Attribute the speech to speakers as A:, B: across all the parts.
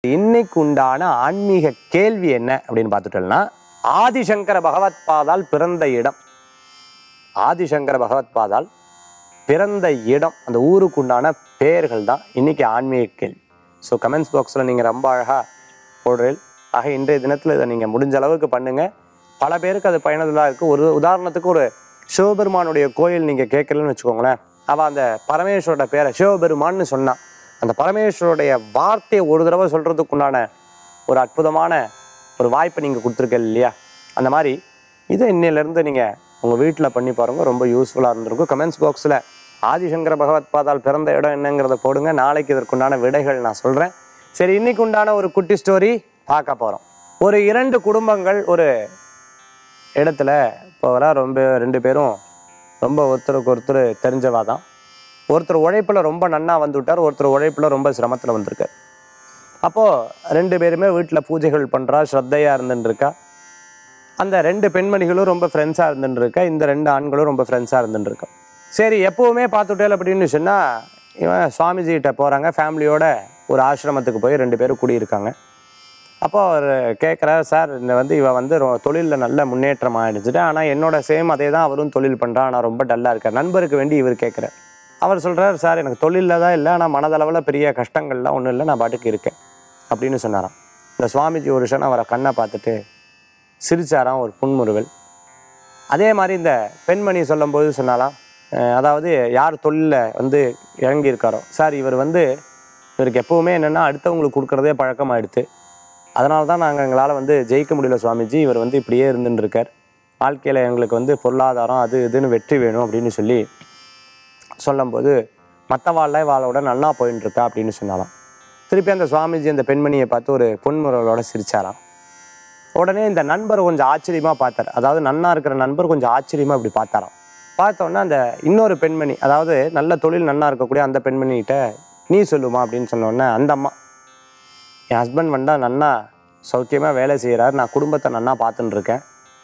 A: இன்னைக்கு உண்டான ஆன்மீக கேள்வி என்ன அப்படின்னு பார்த்துட்டோம்னா ஆதிசங்கர பகவத் பாதால் பிறந்த இடம் ஆதிசங்கர பகவத் பாதால் பிறந்த இடம் அந்த ஊருக்கு உண்டான பெயர்கள் தான் இன்னைக்கு ஆன்மீக கேள்வி ஸோ கமெண்ட்ஸ் பாக்ஸில் நீங்கள் ரொம்ப அழகாக போடுறீர்கள் ஆக இன்றைய தினத்தில் இதை நீங்கள் முடிஞ்ச அளவுக்கு பண்ணுங்க பல பேருக்கு அது பயனுள்ளதாக இருக்குது ஒரு உதாரணத்துக்கு ஒரு சிவபெருமானுடைய கோயில் நீங்கள் கேட்கலன்னு வச்சுக்கோங்களேன் அவள் அந்த பரமேஸ்வரோட பேரை சிவபெருமான்னு சொன்னான் அந்த பரமேஸ்வரோடைய வார்த்தையை ஒரு தடவை சொல்கிறதுக்கு உண்டான ஒரு அற்புதமான ஒரு வாய்ப்பை நீங்கள் கொடுத்துருக்க இல்லையா அந்த மாதிரி இதை இன்னையிலேருந்து நீங்கள் உங்கள் வீட்டில் பண்ணி பாருங்க ரொம்ப யூஸ்ஃபுல்லாக இருந்திருக்கும் கமெண்ட்ஸ் பாக்ஸில் ஆதிசங்கர பகவத் பாதால் பிறந்த இடம் என்னங்கிறத போடுங்க நாளைக்கு இதற்குண்டான விடைகள் நான் சொல்கிறேன் சரி இன்னைக்கு உண்டான ஒரு குட்டி ஸ்டோரி பார்க்க போகிறோம் ஒரு இரண்டு குடும்பங்கள் ஒரு இடத்துல இப்போ வர ரொம்ப ரெண்டு பேரும் ரொம்ப ஒருத்தருக்கு ஒருத்தர் தெரிஞ்சவா தான் ஒருத்தர் உழைப்பில் ரொம்ப நன்னா வந்து விட்டார் ஒருத்தர் உழைப்பில் ரொம்ப சிரமத்தில் வந்திருக்கார் அப்போது ரெண்டு பேருமே வீட்டில் பூஜைகள் பண்ணுறா ஸ்ரத்தையாக இருந்துட்டு இருக்கா அந்த ரெண்டு பெண்மணிகளும் ரொம்ப ஃப்ரெண்ட்ஸாக இருந்துட்டு இருக்கா இந்த ரெண்டு ஆண்களும் ரொம்ப ஃப்ரெண்ட்ஸாக இருந்துட்டு இருக்கா சரி எப்போவுமே பார்த்துட்டேல் அப்படின்னு சொன்னால் இவன் சுவாமிஜிகிட்ட போகிறாங்க ஃபேமிலியோட ஒரு ஆசிரமத்துக்கு போய் ரெண்டு பேரும் குடியிருக்காங்க அப்போ அவர் கேட்குறாரு சார் இந்த வந்து இவன் வந்து தொழிலில் நல்ல முன்னேற்றம் ஆயிடுச்சுட்டு ஆனால் என்னோட சேம் அதே தான் அவரும் தொழில் பண்ணுறான் ஆனால் ரொம்ப டல்லாக இருக்கார் நண்பருக்கு வேண்டி இவர் கேட்குறார் அவர் சொல்கிறார் சார் எனக்கு தொழிலில் தான் இல்லை ஆனால் மனதளவில் பெரிய கஷ்டங்கள்லாம் ஒன்றும் இல்லை நான் பாட்டுக்கு இருக்கேன் அப்படின்னு சொன்னாராம் இந்த சுவாமிஜி ஒரு விஷயம் அவரை கண்ணை பார்த்துட்டு சிரிச்சாராம் ஒரு புன்முறுவல் அதே மாதிரி இந்த பெண்மணி சொல்லும்போது சொன்னாலாம் அஹ் அதாவது யார் தொழிலில் வந்து இறங்கியிருக்காரோ சார் இவர் வந்து இவருக்கு எப்போவுமே என்னென்னா அடுத்தவங்களுக்கு கொடுக்குறதே பழக்கமாயிடுது அதனால தான் நாங்கள் எங்களால் வந்து ஜெயிக்க முடியல சுவாமிஜி இவர் வந்து இப்படியே இருந்துட்டு இருக்கார் வாழ்க்கையில் எங்களுக்கு வந்து பொருளாதாரம் அது இதுன்னு வெற்றி வேணும் அப்படின்னு சொல்லி சொல்லும்போது மற்ற வாழ வாழோட நன்னா போயின்னு இருக்கா அப்படின்னு சொன்னாலாம் திருப்பி அந்த சுவாமிஜி அந்த பெண்மணியை பார்த்து ஒரு பொன்முறவளோட சிரிச்சாராம் உடனே இந்த நண்பர் கொஞ்சம் ஆச்சரியமாக பார்த்தார் அதாவது நன்னா இருக்கிற நண்பர் கொஞ்சம் ஆச்சரியமாக இப்படி பார்த்தாராம் பார்த்தோன்னே அந்த இன்னொரு பெண்மணி அதாவது நல்ல தொழில் நன்னா இருக்கக்கூடிய அந்த பெண்மணிகிட்ட நீ சொல்லுமா அப்படின்னு சொன்னோடனே அந்த அம்மா என் ஹஸ்பண்ட் வந்தால் நன்னா சௌக்கியமாக வேலை செய்கிறார் நான் குடும்பத்தை நன்னா பார்த்துன்னு இருக்கேன்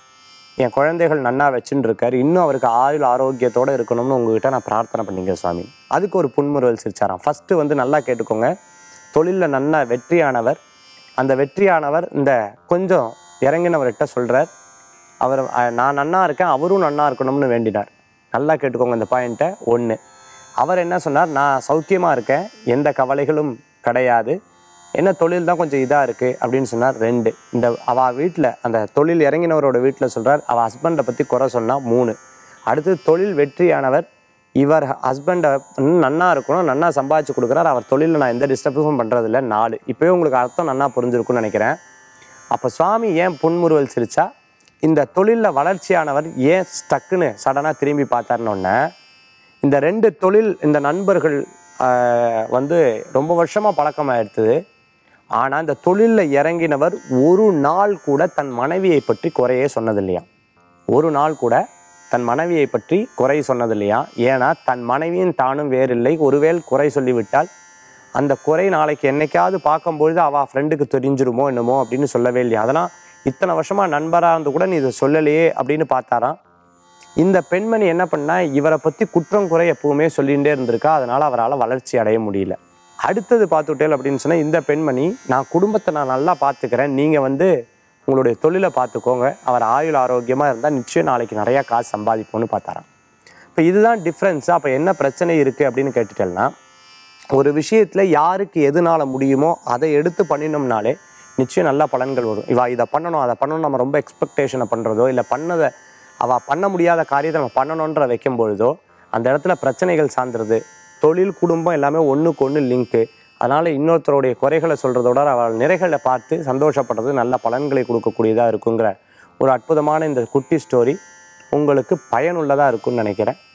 A: என் குழந்தைகள் நன்னா வச்சுன்னு இருக்கார் இன்னும் அவருக்கு ஆயுள் ஆரோக்கியத்தோடு இருக்கணும்னு உங்ககிட்ட நான் பிரார்த்தனை பண்ணிங்க சுவாமி அதுக்கு ஒரு புன்முறுவல் சிரிச்சாராம் ஃபஸ்ட்டு வந்து நல்லா கேட்டுக்கோங்க தொழிலில் நன்னா வெற்றியானவர் அந்த வெற்றியானவர் இந்த கொஞ்சம் இறங்கினவர்கிட்ட சொல்கிறார் அவர் அஹ், நான் நன்னா இருக்கேன் அவரும் நன்னா இருக்கணும்னு வேண்டினார் நல்லா கேட்டுக்கோங்க இந்த பாயிண்ட்டை ஒன்று அவர் என்ன சொன்னார் நான் சௌக்கியமாக இருக்கேன் எந்த கவலைகளும் கிடையாது என்ன தொழில் தான் கொஞ்சம் இதாக இருக்குது அப்படின்னு சொன்னார் ரெண்டு இந்த அவள் வீட்டில் அந்த தொழில் இறங்கினவரோட வீட்டில் சொல்கிறார் அவள் ஹஸ்பண்டை பற்றி குறை சொன்னா மூணு அடுத்து தொழில் வெற்றியானவர் இவர் ஹஸ்பண்டை நன்னா இருக்கணும் நன்னா சம்பாதிச்சு கொடுக்குறார் அவர் தொழிலில் நான் எந்த டிஸ்டர்பன்ஸும் பண்ணுறதில்ல நாலு இப்போயே உங்களுக்கு அர்த்தம் நன்னா புரிஞ்சிருக்கும்னு நினைக்கிறேன் அப்போ சுவாமி ஏன் புன்முறுவல் சிரிச்சா இந்த தொழிலில் வளர்ச்சியானவர் ஏன் ஸ்டக்குன்னு சடனாக திரும்பி பார்த்தாருன்னொன்னே இந்த ரெண்டு தொழில் இந்த நண்பர்கள் ஆஹ், வந்து ரொம்ப வருஷமாக பழக்கமாகிடுது ஆனால் இந்த தொழிலில் இறங்கினவர் ஒரு நாள் கூட தன் மனைவியை பற்றி குறையே சொன்னது இல்லையா ஒரு நாள் கூட தன் மனைவியை பற்றி குறை சொன்னது இல்லையா ஏன்னா தன் மனைவியும் தானும் வேறில்லை ஒருவேள் குறை சொல்லிவிட்டால் அந்த குறை நாளைக்கு என்னைக்காவது பார்க்கும்பொழுது அவள் ஃப்ரெண்டுக்கு தெரிஞ்சிருமோ என்னமோ அப்படின்னு சொல்லவே இல்லையா அதெல்லாம் இத்தனை வருஷமாக நண்பராக இருந்து கூட நீ இதை சொல்லலையே அப்படின்னு பார்த்தாராம் இந்த பெண்மணி என்ன பண்ணா இவரை பற்றி குற்றம் குறை எப்பவுமே சொல்லிகிட்டே இருந்திருக்கா அதனால் அவரால் வளர்ச்சி அடைய முடியல அடுத்தது பார்த்துட்டேல் அப்படின்னு சொன்னால் இந்த பெண்மணி நான் குடும்பத்தை நான் நல்லா பார்த்துக்கிறேன் நீங்கள் வந்து உங்களுடைய தொழிலை பார்த்துக்கோங்க அவர் ஆயுள் ஆரோக்கியமாக இருந்தால் நிச்சயம் நாளைக்கு நிறையா காசு சம்பாதிப்போம்னு பார்த்தாராம் இப்போ இதுதான் டிஃப்ரென்ஸு அப்போ என்ன பிரச்சனை இருக்குது அப்படின்னு கேட்டுட்டேன்னா ஒரு விஷயத்தில் யாருக்கு எதுனால முடியுமோ அதை எடுத்து பண்ணினோம்னாலே நிச்சயம் நல்ல பலன்கள் வரும் இவா இதை பண்ணணும் அதை பண்ணணும் நம்ம ரொம்ப எக்ஸ்பெக்டேஷனை பண்ணுறதோ இல்லை பண்ணதை அவள் பண்ண முடியாத காரியத்தை நம்ம பண்ணணுன்ற வைக்கும் பொழுதோ அந்த இடத்துல பிரச்சனைகள் சார்ந்துருது தொழில் குடும்பம் எல்லாமே ஒன்றுக்கு ஒன்று லிங்க்கு அதனால் இன்னொருத்தருடைய குறைகளை சொல்கிறதோட அவள் நிறைகளை பார்த்து சந்தோஷப்படுறது நல்ல பலன்களை கொடுக்கக்கூடியதாக இருக்குங்கிற ஒரு அற்புதமான இந்த குட்டி ஸ்டோரி உங்களுக்கு பயனுள்ளதாக இருக்கும்னு நினைக்கிறேன்